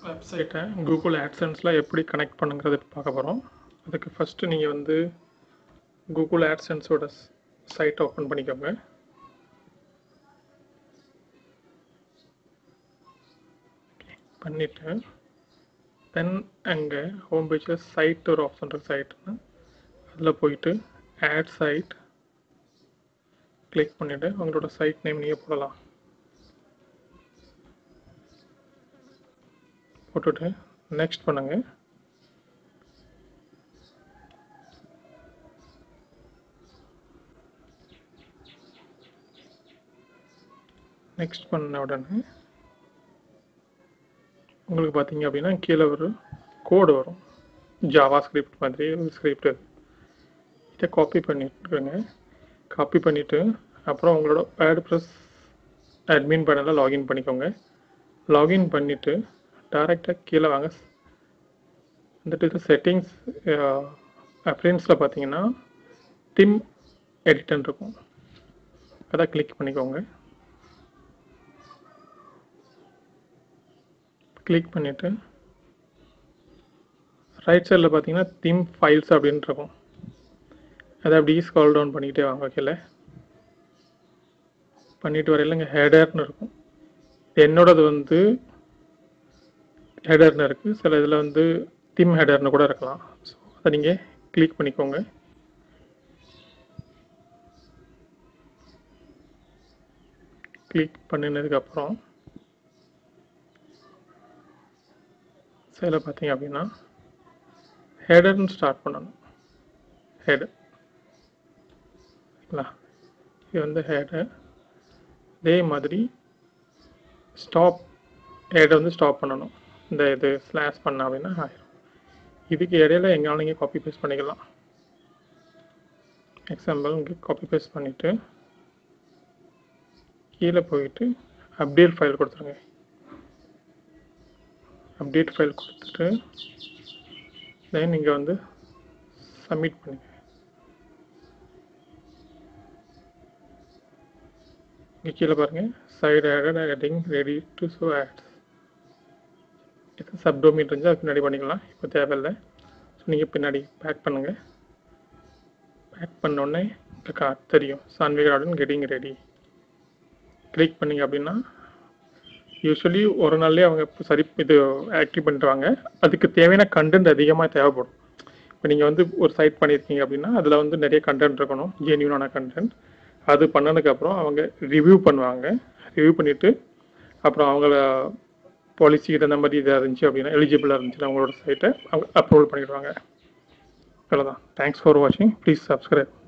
வெப்சைட்டை கூகுள் ஆட்சன்ஸில் எப்படி கனெக்ட் பண்ணுங்கிறது இப்போ பார்க்க போகிறோம் அதுக்கு ஃபஸ்ட்டு நீங்கள் வந்து கூகுள் ஆட்சன்ஸோட சைட்டை ஓப்பன் பண்ணிக்கோங்க பண்ணிவிட்டு தென் அங்கே ஹோம் பேஜில் சைட் ஒரு ஆப்ஷன் இருக்குது சைட்னு அதில் போயிட்டு ஆட் சைட் கிளிக் பண்ணிவிட்டு உங்களோட சைட் நேம் நீங்கள் போடலாம் போட்டுட்டு நெக்ஸ்ட் பண்ணுங்க நெக்ஸ்ட் பண்ண உடனே உங்களுக்கு பார்த்தீங்க அப்படின்னா கீழே ஒரு கோடு வரும் ஜாவா ஸ்கிரிப்ட் மாதிரி ஒரு ஸ்கிரிப்ட் இதை காப்பி பண்ணிட்டுருங்க காப்பி பண்ணிவிட்டு அப்புறம் உங்களோட வேர்ட் ப்ளஸ் அட்மின் பேனலில் லாகின் பண்ணிக்கோங்க லாகின் பண்ணிவிட்டு டேரெக்டாக கீழே வாங்க வந்துட்டு இது செட்டிங்ஸ் அப்ரியன்ஸில் பார்த்தீங்கன்னா திம் எடிட்டன் இருக்கும் அதை கிளிக் பண்ணிக்கோங்க கிளிக் பண்ணிவிட்டு ரைட் சைடில் பார்த்தீங்கன்னா திம் ஃபைல்ஸ் அப்படின்னு இருக்கும் அதை அப்படியே ஸ்கால் டவுன் பண்ணிக்கிட்டே வாங்க கீழே பண்ணிட்டு வரையில இங்கே ஹெடர்னு இருக்கும் என்னோடது வந்து ஹெடர்னு இருக்குது சில இதில் வந்து திம் ஹெடர்னு கூட இருக்கலாம் ஸோ அதை நீங்கள் கிளிக் பண்ணிக்கோங்க கிளிக் பண்ணினதுக்கப்புறம் சில பார்த்தீங்க அப்படின்னா ஹெடர்னு ஸ்டார்ட் பண்ணணும் ஹெடர் சரிங்களா இது வந்து ஹெடர் இதே மாதிரி ஸ்டாப் ஹெடை வந்து ஸ்டாப் பண்ணணும் இந்த இது ஸ்லாஷ் பண்ண அப்படின்னா ஆயிரும் இதுக்கு இடையில எங்கேனாலும் நீங்கள் காப்பி பேஸ்ட் பண்ணிக்கலாம் எக்ஸாம்பிள் இங்கே காப்பி பேஸ்ட் பண்ணிவிட்டு கீழே போயிட்டு அப்டேட் ஃபைல் கொடுத்துருங்க அப்டேட் ஃபைல் கொடுத்துட்டு தென் நீங்கள் வந்து சப்மிட் பண்ணுங்க இங்கே கீழே பாருங்கள் side added heading ready to show ads இது சப்டோமின் இருந்தால் அது பின்னாடி பண்ணிக்கலாம் இப்போ தேவையில்லை ஸோ நீங்கள் பின்னாடி பேக் பண்ணுங்கள் பேக் பண்ணோடனே இந்த கார்ட் தெரியும் சான்விகர் ஆர்டன் கெட்டிங் ரெடி கிளிக் பண்ணிங்க அப்படின்னா யூஸ்வலி ஒரு நாள்லேயே அவங்க சரி இது ஆக்டிவ் பண்ணிடுவாங்க அதுக்கு தேவையான கண்டென்ட் அதிகமாக தேவைப்படும் இப்போ நீங்கள் வந்து ஒரு சைட் பண்ணியிருக்கீங்க அப்படின்னா அதில் வந்து நிறைய கண்டென்ட் இருக்கணும் ஜென்யூனான கண்டென்ட் அது பண்ணதுக்கப்புறம் அவங்க ரிவ்யூ பண்ணுவாங்க ரிவ்யூ பண்ணிவிட்டு அப்புறம் அவங்கள பாலிசி இந்த மாதிரி இதாக இருந்துச்சு அப்படின்னா எலிஜிபிளாக இருந்துச்சுன்னா அவங்களோட சைட்டை அவங்க அப்ரூவல் பண்ணிடுவாங்க அவ்வளோதான் தேங்க்ஸ் ஃபார் வாட்சிங் ப்ளீஸ் சப்ஸ்கிரைப்